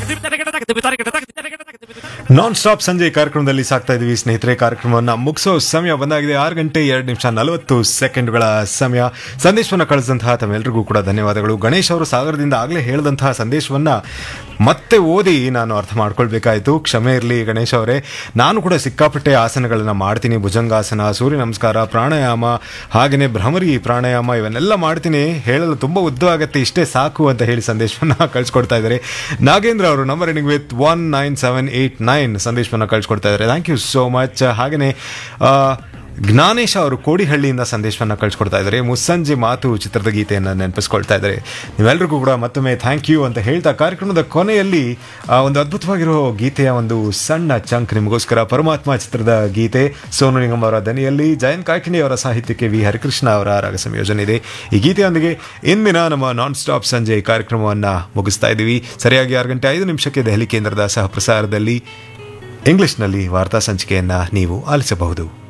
non stop ಸಂಜೆ ಕಾರ್ಯಕ್ರಮದಲ್ಲಿ ಸಾಕ್ತಾ ಇದೀವಿ ಸ್ನೇಹಿತರೆ ಕಾರ್ಯಕ್ರಮವನ್ನು ಮುಗಿಸೋ ಸಮಯ ಬಂದಾಗಿದೆ ಆರು ಗಂಟೆ ಎರಡು ನಿಮಿಷ ನಲವತ್ತು ಸೆಕೆಂಡ್ಗಳ ಸಮಯ ಸಂದೇಶವನ್ನು ಕಳಿಸಿದಂತಹ ತಮ್ಮೆಲ್ಲರಿಗೂ ಕೂಡ ಧನ್ಯವಾದಗಳು ಗಣೇಶ್ ಅವರು ಸಾಗರದಿಂದ ಆಗಲೇ ಹೇಳಿದಂತಹ ಸಂದೇಶವನ್ನ ಮತ್ತೆ ಓದಿ ನಾನು ಅರ್ಥ ಮಾಡ್ಕೊಳ್ಬೇಕಾಯ್ತು ಕ್ಷಮೆ ಇರಲಿ ಗಣೇಶ್ ಅವರೇ ನಾನು ಕೂಡ ಸಿಕ್ಕಾಪಟ್ಟೆ ಆಸನಗಳನ್ನು ಮಾಡ್ತೀನಿ ಭುಜಂಗಾಸನ ಸೂರ್ಯ ನಮಸ್ಕಾರ ಪ್ರಾಣಾಯಾಮ ಹಾಗೆಯೇ ಭ್ರಮರಿ ಪ್ರಾಣಾಯಾಮ ಇವನ್ನೆಲ್ಲ ಮಾಡ್ತೀನಿ ಹೇಳಲು ತುಂಬ ಉದ್ದವಾಗತ್ತೆ ಇಷ್ಟೇ ಸಾಕು ಅಂತ ಹೇಳಿ ಸಂದೇಶವನ್ನು ಕಳಿಸ್ಕೊಡ್ತಾ ಇದ್ದಾರೆ ನಾಗೇಂದ್ರ ಅವರು number ending with one nine seven eight nine ಸಂದೇಶವನ್ನು ಕಳಿಸ್ಕೊಡ್ತಾ ಇದ್ದಾರೆ ಥ್ಯಾಂಕ್ ಯು ಸೋ ಮಚ್ ಹಾಗೆಯೇ ಆ, ಜ್ಞಾನೇಶ ಅವರು ಕೋಡಿಹಳ್ಳಿಯಿಂದ ಸಂದೇಶವನ್ನು ಕಳಿಸ್ಕೊಡ್ತಾ ಇದ್ದಾರೆ ಮುಸ್ಸಂಜೆ ಮಾತು ಚಿತ್ರದ ಗೀತೆಯನ್ನು ನೆನಪಿಸ್ಕೊಳ್ತಾ ಇದ್ದಾರೆ ನೀವೆಲ್ಲರಿಗೂ ಕೂಡ ಮತ್ತೊಮ್ಮೆ ಥ್ಯಾಂಕ್ ಯು ಅಂತ ಹೇಳ್ತಾ ಕಾರ್ಯಕ್ರಮದ ಕೊನೆಯಲ್ಲಿ ಆ, ಒಂದು ಅದ್ಭುತವಾಗಿರೋ ಗೀತೆಯ ಒಂದು ಸಣ್ಣ ಚಂಕ್ ನಿಮಗೋಸ್ಕರ ಪರಮಾತ್ಮ ಚಿತ್ರದ ಗೀತೆ ಸೋನು ನಿಗಮ್ ಅವರ ದನಿಯಲ್ಲಿ ಜಯಂತ್ ಕಾಕಿಣಿ ಅವರ ಸಾಹಿತ್ಯಕ್ಕೆ ವಿ ಹರಿಕೃಷ್ಣ ಅವರ ರಾಗ ಸಂಯೋಜನೆ ಇದೆ ಈ ಗೀತೆಯೊಂದಿಗೆ ಇಂದಿನ ನಮ್ಮ ನಾನ್ ಸ್ಟಾಪ್ ಸಂಜೆ ಕಾರ್ಯಕ್ರಮವನ್ನು ಮುಗಿಸ್ತಾ ಇದ್ದೀವಿ ಸರಿಯಾಗಿ ಆರು ಗಂಟೆ ಐದು ನಿಮಿಷಕ್ಕೆ ದೆಹಲಿ ಕೇಂದ್ರದ ಸಹ ಪ್ರಸಾರದಲ್ಲಿ ಇಂಗ್ಲಿಷ್ನಲ್ಲಿ ವಾರ್ತಾ ಸಂಚಿಕೆಯನ್ನು ನೀವು ಆಲಿಸಬಹುದು